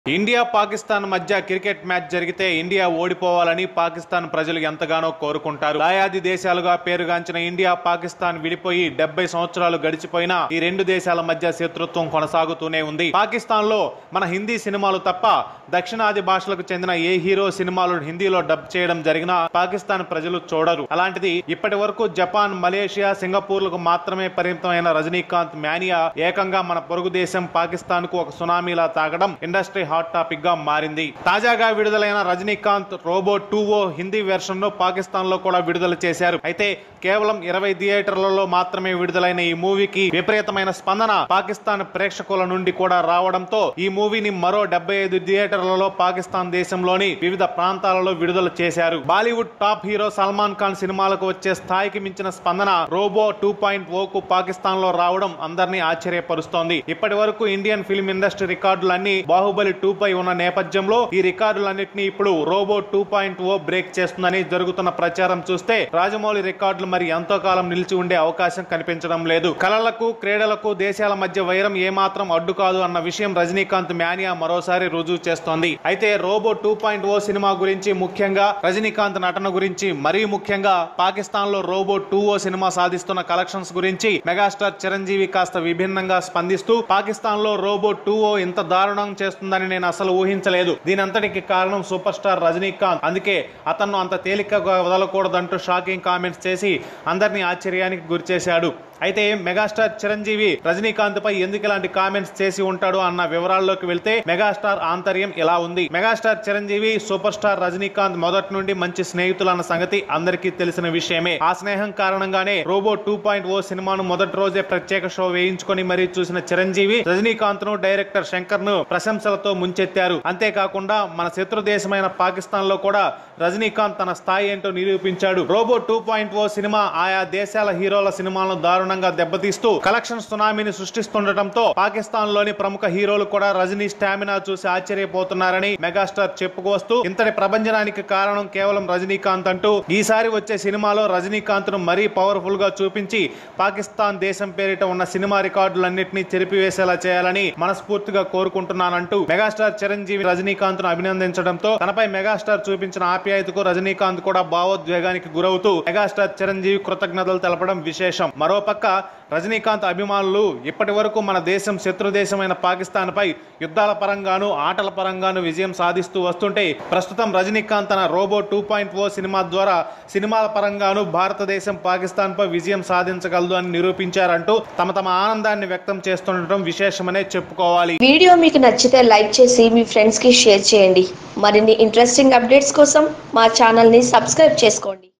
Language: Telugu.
ఇండియా పాకిస్తాన్ మధ్య క్రికెట్ మ్యాచ్ జరిగితే ఇండియా ఓడిపోవాలని పాకిస్తాన్ ప్రజలు ఎంతగానో కోరుకుంటారు దాయాది దేశాలుగా పేరుగాంచిన ఇండియా పాకిస్తాన్ విడిపోయి డెబ్బై సంవత్సరాలు గడిచిపోయినా ఈ రెండు దేశాల మధ్య శత్రుత్వం కొనసాగుతూనే ఉంది పాకిస్తాన్ లో మన హిందీ సినిమాలు తప్ప దక్షిణాది భాషలకు చెందిన ఏ హీరో సినిమాలు హిందీలో డబ్ చేయడం జరిగినా పాకిస్తాన్ ప్రజలు చూడరు అలాంటిది ఇప్పటి వరకు జపాన్ మలేషియా సింగపూర్లకు మాత్రమే పరిమితమైన రజనీకాంత్ మ్యానియా ఏకంగా మన పొరుగు దేశం పాకిస్తాన్ కు ఒక సునామీలా తాగడం ఇండస్ట్రీ హాట్ టాపిక్ గా మారింది తాజాగా విడుదలైన Rajinikanth Robo two o Hindi version ను పాకిస్తాన్ లో కూడా విడుదల చేశారు అయితే కేవలం ఇరవై థియేటర్లలో మాత్రమే విడుదలైన ఈ మూవీకి విపరీతమైన స్పందన పాకిస్తాన్ ప్రేక్షకుల నుండి కూడా రావడంతో ఈ మూవీని మరో డెబ్బై ఐదు థియేటర్లలో పాకిస్తాన్ దేశంలోని వివిధ ప్రాంతాలలో విడుదల చేశారు బాలీవుడ్ టాప్ హీరో సల్మాన్ ఖాన్ సినిమాలకు వచ్చే స్థాయికి మించిన స్పందన రోబో టూ పాయింట్ ఓ కు పాకిస్తాన్ లో రావడం అందరినీ ఆశ్చర్యపరుస్తోంది ఇప్పటి వరకు ఇండియన్ ఫిల్మ్ ఇండస్ట్రీ రికార్డులన్నీ బాహుబలి టూ పై ఉన్న నేపథ్యంలో ఈ రికార్డులన్నింటినీ ఇప్పుడు Robo two point o break చేస్తుందని జరుగుతున్న ప్రచారం చూస్తే రాజమౌళి రికార్డులు మరి ఎంతో కాలం నిలిచి ఉండే అవకాశం కనిపించడం లేదు కళలకు క్రీడలకు దేశాల మధ్య వైరం ఏమాత్రం అడ్డు కాదు అన్న విషయం రజనీకాంత్ మ్యానియా మరోసారి రుజువు చేస్తోంది అయితే Robo two point o cinema గురించి ముఖ్యంగా రజనీకాంత్ నటన గురించి మరీ ముఖ్యంగా పాకిస్తాన్ లో రోబో టూ ఓ సినిమా సాధిస్తున్న కలెక్షన్స్ గురించి మెగాస్టార్ చిరంజీవి కాస్త విభిన్నంగా స్పందిస్తూ పాకిస్తాన్ లో రోబో టూ ఓ ఇంత దారుణం చేస్తుందని నేను అసలు ఊహించలేదు దీని అంతటికి కారణం సూపర్ స్టార్ రజనీకాంత్ అందుకే అతను అంత తేలికగా వదలకూడదంటూ షాకింగ్ కామెంట్స్ చేసి అందరినీ ఆశ్చర్యానికి గురిచేశాడు అయితే మెగాస్టార్ చిరంజీవి రజనీకాంత్ పై ఎందుకు ఇలాంటి కామెంట్స్ చేసి ఉంటాడు అన్న వివరాల్లోకి వెళ్తే మెగాస్టార్ ఆంతర్యం ఇలా ఉంది megastar Chiranjeevi super star Rajinikanth మొదటి నుండి మంచి స్నేహితులు అన్న సంగతి అందరికీ తెలిసిన విషయమే ఆ స్నేహం కారణంగానే రోబో టూ పాయింట్ ఓ సినిమాను మొదటి రోజే ప్రత్యేక షో వేయించుకొని మరీ చూసిన చిరంజీవి రజనీకాంత్ ను డైరెక్టర్ శంకర్ ను ప్రశంసలతో ముంచెత్తారు అంతేకాకుండా మన శత్రు దేశమైన పాకిస్తాన్ లో కూడా రజనీకాంత్ తన స్థాయి ఏంటో నిరూపించాడు Robo two point o cinema ఆయా దేశాల హీరోల సినిమాలను దారుణంగా దెబ్బతీస్తూ కలెక్షన్ సునామీని సృష్టిస్తుండటంతో పాకిస్తాన్ లోని ప్రముఖ హీరోలు కూడా రజనీ స్టామినా చూసి ఆశ్చర్యపోతున్నారని మెగాస్టార్ చెప్పుకొస్తూ ఇంతటి ప్రభంజనానికి కారణం కేవలం రజనీకాంత్ అంటూ ఈసారి వచ్చే సినిమాలో రజనీకాంత్ ను మరీ పవర్ఫుల్ గా చూపించి పాకిస్తాన్ దేశం పేరిట ఉన్న సినిమా రికార్డులన్నింటినీ చెరిపివేసేలా చేయాలని మనస్ఫూర్తిగా కోరుకుంటున్నానంటూ మెగాస్టార్ చిరంజీవి రజనీకాంత్ ను అభినందించడంతో తనపై మెగాస్టార్ చూపించిన ఆప్యాయతకు రజనీకాంత్ కూడా భావోద్వేగానికి గురవుతూ మెగాస్టార్ చిరంజీవి కృతజ్ఞతలు తెలపడం విశేషం మరోపక్క రజనీకాంత్ అభిమానులు ఇప్పటి వరకు మన దేశం శత్రు దేశమైన పాకిస్తాన్ పై యుద్ధాల పరంగాను ఆటల పరంగాను విజయం సాధిస్తూ వస్తుంటే ప్రస్తుతం రజనీకాంత్ తన Robo two point o cinema ద్వారా సినిమాల పరంగాను భారతదేశం పాకిస్తాన్ పై విజయం సాధించగలదు అని నిరూపించారంటూ తమ తమ ఆనందాన్ని వ్యక్తం చేస్తుండటం విశేషమనే చెప్పుకోవాలి వీడియో మీకు నచ్చితే లైక్ చేసి మీ ఫ్రెండ్స్కి షేర్ చేయండి మరిన్ని ఇంట్రెస్టింగ్ అప్డేట్స్ కోసం మా ఛానల్ని సబ్స్క్రైబ్ చేసుకోండి